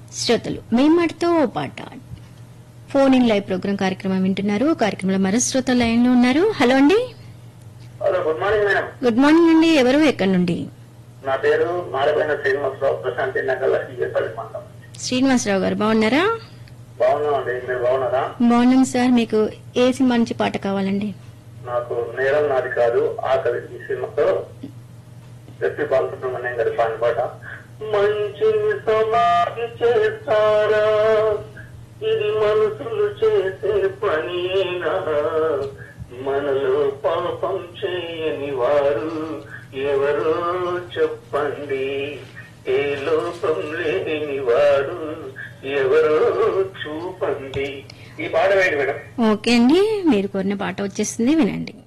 శ్రోతలు మేమాటతో ఓ పాట phone in live programme కార్యక్రమం వింటున్నారు కార్యక్రమంలో మరో శ్రోత లైన్ లో ఉన్నారు హలో అండి hello good morning madam good morning అండి ఎవరు ఎక్కడి నుండి నా పేరు మారపోయిన శ్రీనివాసరావు ప్రశాంతి నగర్ లక్ష్మీపల్లి మండలం శ్రీనివాసరావు గారు బాగున్నారా బాగున్నామండి మీరు బాగున్నారా బాగున్నాం సార్ మీకు ఏ సినిమా నుంచి పాట కావాలండి నాకు నేరం నాది కాదు ఆకలి ఈ సినిమాతో ఎస్పి బాలసుబ్రహ్మణ్యం గారి పాడిన పాట మంచిని సమాధి చేస్తారా ఇది మనసులు చేసే పనియేనా మనలో పాపం చేయని వారు ఎవరో చెప్పండి ఏ లోపం లేని వారు ఎవరో చూపండి ఈ పాట వేయండి మేడం ఓకే అండి మీరు కోరిన పాట వచ్చేస్తుంది వినండి